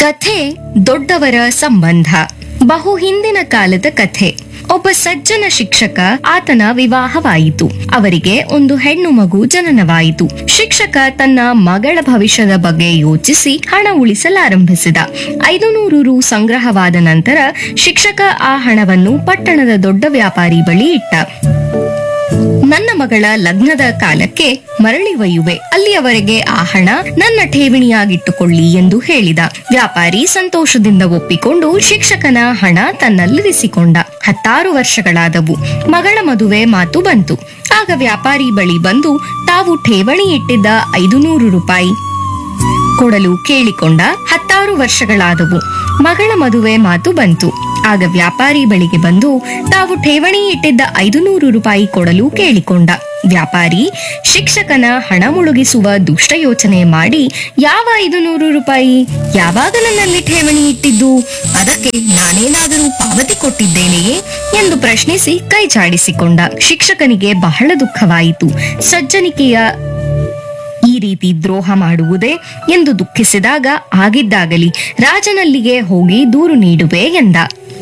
ಕಥೆ ದೊಡ್ಡವರ ಸಂಬಂಧ ಬಹು ಹಿಂದಿನ ಕಾಲದ ಕಥೆ ಒಬ್ಬ ಸಜ್ಜನ ಶಿಕ್ಷಕ ಆತನ ವಿವಾಹವಾಯಿತು ಅವರಿಗೆ ಒಂದು ಹೆಣ್ಣು ಮಗು ಜನನವಾಯಿತು ಶಿಕ್ಷಕ ತನ್ನ ಮಗಳ ಭವಿಷ್ಯದ ಬಗ್ಗೆ ಯೋಚಿಸಿ ಹಣ ಉಳಿಸಲಾರಂಭಿಸಿದ ಐದು ನೂರು ರು ಸಂಗ್ರಹವಾದ ನಂತರ ಶಿಕ್ಷಕ ಆ ಹಣವನ್ನು ಪಟ್ಟಣದ ದೊಡ್ಡ ವ್ಯಾಪಾರಿ ಬಳಿ ಇಟ್ಟ ನನ್ನ ಮಗಳ ಲಗ್ನದ ಕಾಲಕ್ಕೆ ಮರಳಿ ಒಯ್ಯುವೆ ಅಲ್ಲಿಯವರೆಗೆ ಆ ಹಣ ನನ್ನ ಠೇವಣಿಯಾಗಿಟ್ಟುಕೊಳ್ಳಿ ಎಂದು ಹೇಳಿದ ವ್ಯಾಪಾರಿ ಸಂತೋಷದಿಂದ ಒಪ್ಪಿಕೊಂಡು ಶಿಕ್ಷಕನ ಹಣ ತನ್ನಲ್ಲಿರಿಸಿಕೊಂಡ ಹತ್ತಾರು ವರ್ಷಗಳಾದವು ಮಗಳ ಮದುವೆ ಮಾತು ಬಂತು ಆಗ ವ್ಯಾಪಾರಿ ಬಳಿ ಬಂದು ತಾವು ಠೇವಣಿ ಇಟ್ಟಿದ್ದ ಐದು ನೂರು ರೂಪಾಯಿ ಕೊಡಲು ಕೇಳಿಕೊಂಡ ಹತ್ತಾರು ವರ್ಷಗಳಾದವು ಮಗಳ ಮದುವೆ ಮಾತು ಬಂತು ಆಗ ವ್ಯಾಪಾರಿ ಬಳಿಗೆ ಬಂದು ತಾವು ಠೇವಣಿ ಇಟ್ಟಿದ್ದ ಐದು ನೂರು ರೂಪಾಯಿ ಕೊಡಲು ಕೇಳಿಕೊಂಡ ವ್ಯಾಪಾರಿ ಶಿಕ್ಷಕನ ಹಣ ಮುಳುಗಿಸುವ ದುಷ್ಟ ಯೋಚನೆ ಮಾಡಿ ಯಾವ ಐದು ನೂರು ರೂಪಾಯಿ ಯಾವಾಗ ನನ್ನಲ್ಲಿ ಠೇವಣಿ ಇಟ್ಟಿದ್ದು ಅದಕ್ಕೆ ನಾನೇನಾದರೂ ಪಾವತಿ ಕೊಟ್ಟಿದ್ದೇನೆಯೇ ಎಂದು ಪ್ರಶ್ನಿಸಿ ಕೈ ಚಾಡಿಸಿಕೊಂಡ ಶಿಕ್ಷಕನಿಗೆ ಬಹಳ ದುಃಖವಾಯಿತು ಸಜ್ಜನಿಕೆಯ ಈ ರೀತಿ ದ್ರೋಹ ಮಾಡುವುದೇ ಎಂದು ದುಃಖಿಸಿದಾಗ ಆಗಿದ್ದಾಗಲಿ ರಾಜನಲ್ಲಿಗೆ ಹೋಗಿ ದೂರು ನೀಡುವೆ ಎಂದ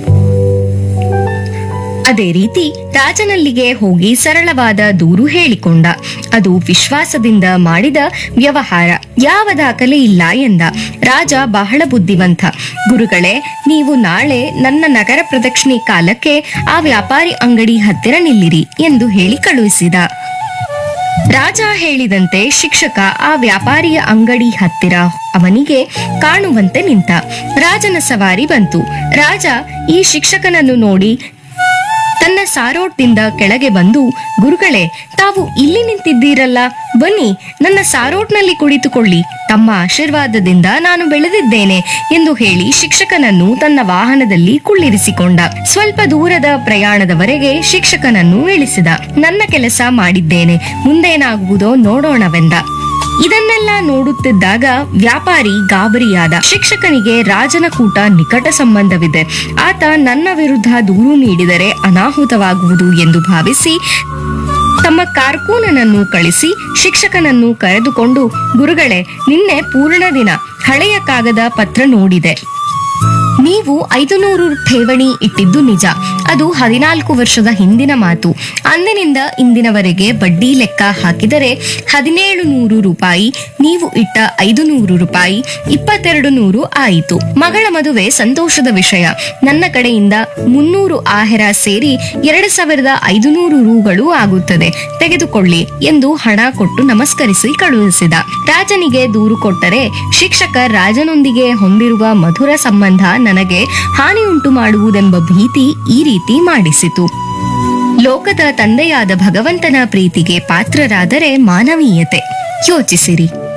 ಅದೇ ರೀತಿ ರಾಜನಲ್ಲಿಗೆ ಹೋಗಿ ಸರಳವಾದ ದೂರು ಹೇಳಿಕೊಂಡ ಅದು ವಿಶ್ವಾಸದಿಂದ ಮಾಡಿದ ವ್ಯವಹಾರ ಯಾವ ದಾಖಲೆ ಇಲ್ಲ ಎಂದ ರಾಜ ಬಹಳ ಬುದ್ಧಿವಂತ ಗುರುಗಳೇ ನೀವು ನಾಳೆ ನನ್ನ ನಗರ ಪ್ರದಕ್ಷಿಣೆ ಕಾಲಕ್ಕೆ ಆ ವ್ಯಾಪಾರಿ ಅಂಗಡಿ ಹತ್ತಿರ ನಿಲ್ಲಿರಿ ಎಂದು ಹೇಳಿ ಕಳುಹಿಸಿದ ರಾಜ ಹೇಳಿದಂತೆ ಶಿಕ್ಷಕ ಆ ವ್ಯಾಪಾರಿಯ ಅಂಗಡಿ ಹತ್ತಿರ ಅವನಿಗೆ ಕಾಣುವಂತೆ ನಿಂತ ರಾಜನ ಸವಾರಿ ಬಂತು ರಾಜ ಈ ಶಿಕ್ಷಕನನ್ನು ನೋಡಿ ತನ್ನ ಸಾರೋಟ್ದಿಂದ ಕೆಳಗೆ ಬಂದು ಗುರುಗಳೇ ತಾವು ಇಲ್ಲಿ ನಿಂತಿದ್ದೀರಲ್ಲ ಬನ್ನಿ ನನ್ನ ಸಾರೋಟ್ನಲ್ಲಿ ಕುಳಿತುಕೊಳ್ಳಿ ತಮ್ಮ ಆಶೀರ್ವಾದದಿಂದ ನಾನು ಬೆಳೆದಿದ್ದೇನೆ ಎಂದು ಹೇಳಿ ಶಿಕ್ಷಕನನ್ನು ತನ್ನ ವಾಹನದಲ್ಲಿ ಕುಳ್ಳಿರಿಸಿಕೊಂಡ ಸ್ವಲ್ಪ ದೂರದ ಪ್ರಯಾಣದವರೆಗೆ ಶಿಕ್ಷಕನನ್ನು ಇಳಿಸಿದ ನನ್ನ ಕೆಲಸ ಮಾಡಿದ್ದೇನೆ ಮುಂದೇನಾಗುವುದೋ ನೋಡೋಣವೆಂದ ಇದನ್ನೆಲ್ಲ ನೋಡುತ್ತಿದ್ದಾಗ ವ್ಯಾಪಾರಿ ಗಾಬರಿಯಾದ ಶಿಕ್ಷಕನಿಗೆ ರಾಜನ ಕೂಟ ನಿಕಟ ಸಂಬಂಧವಿದೆ ಆತ ನನ್ನ ವಿರುದ್ಧ ದೂರು ನೀಡಿದರೆ ಅನಾಹುತವಾಗುವುದು ಎಂದು ಭಾವಿಸಿ ತಮ್ಮ ಕಾರ್ಕೂನನನ್ನು ಕಳಿಸಿ ಶಿಕ್ಷಕನನ್ನು ಕರೆದುಕೊಂಡು ಗುರುಗಳೇ ನಿನ್ನೆ ಪೂರ್ಣ ದಿನ ಹಳೆಯ ಕಾಗದ ಪತ್ರ ನೋಡಿದೆ ನೀವು ಐದು ನೂರು ಠೇವಣಿ ಇಟ್ಟಿದ್ದು ನಿಜ ಅದು ಹದಿನಾಲ್ಕು ವರ್ಷದ ಹಿಂದಿನ ಮಾತು ಅಂದಿನಿಂದ ಇಂದಿನವರೆಗೆ ಬಡ್ಡಿ ಲೆಕ್ಕ ಹಾಕಿದರೆ ಹದಿನೇಳು ನೂರು ರೂಪಾಯಿ ನೀವು ಇಟ್ಟ ಐದು ನೂರು ರೂಪಾಯಿ ಇಪ್ಪತ್ತೆರಡು ನೂರು ಆಯಿತು ಮಗಳ ಮದುವೆ ಸಂತೋಷದ ವಿಷಯ ನನ್ನ ಕಡೆಯಿಂದ ಮುನ್ನೂರು ಆಹೆರ ಸೇರಿ ಎರಡು ಸಾವಿರದ ಐದು ನೂರು ರೂಗಳು ಆಗುತ್ತದೆ ತೆಗೆದುಕೊಳ್ಳಿ ಎಂದು ಹಣ ಕೊಟ್ಟು ನಮಸ್ಕರಿಸಿ ಕಳುಹಿಸಿದ ರಾಜನಿಗೆ ದೂರು ಕೊಟ್ಟರೆ ಶಿಕ್ಷಕ ರಾಜನೊಂದಿಗೆ ಹೊಂದಿರುವ ಮಧುರ ಸಂಬಂಧ ನನಗೆ ಹಾನಿಯುಂಟು ಮಾಡುವುದೆಂಬ ಭೀತಿ ಈ ರೀತಿ ಮಾಡಿಸಿತು ಲೋಕದ ತಂದೆಯಾದ ಭಗವಂತನ ಪ್ರೀತಿಗೆ ಪಾತ್ರರಾದರೆ ಮಾನವೀಯತೆ ಯೋಚಿಸಿರಿ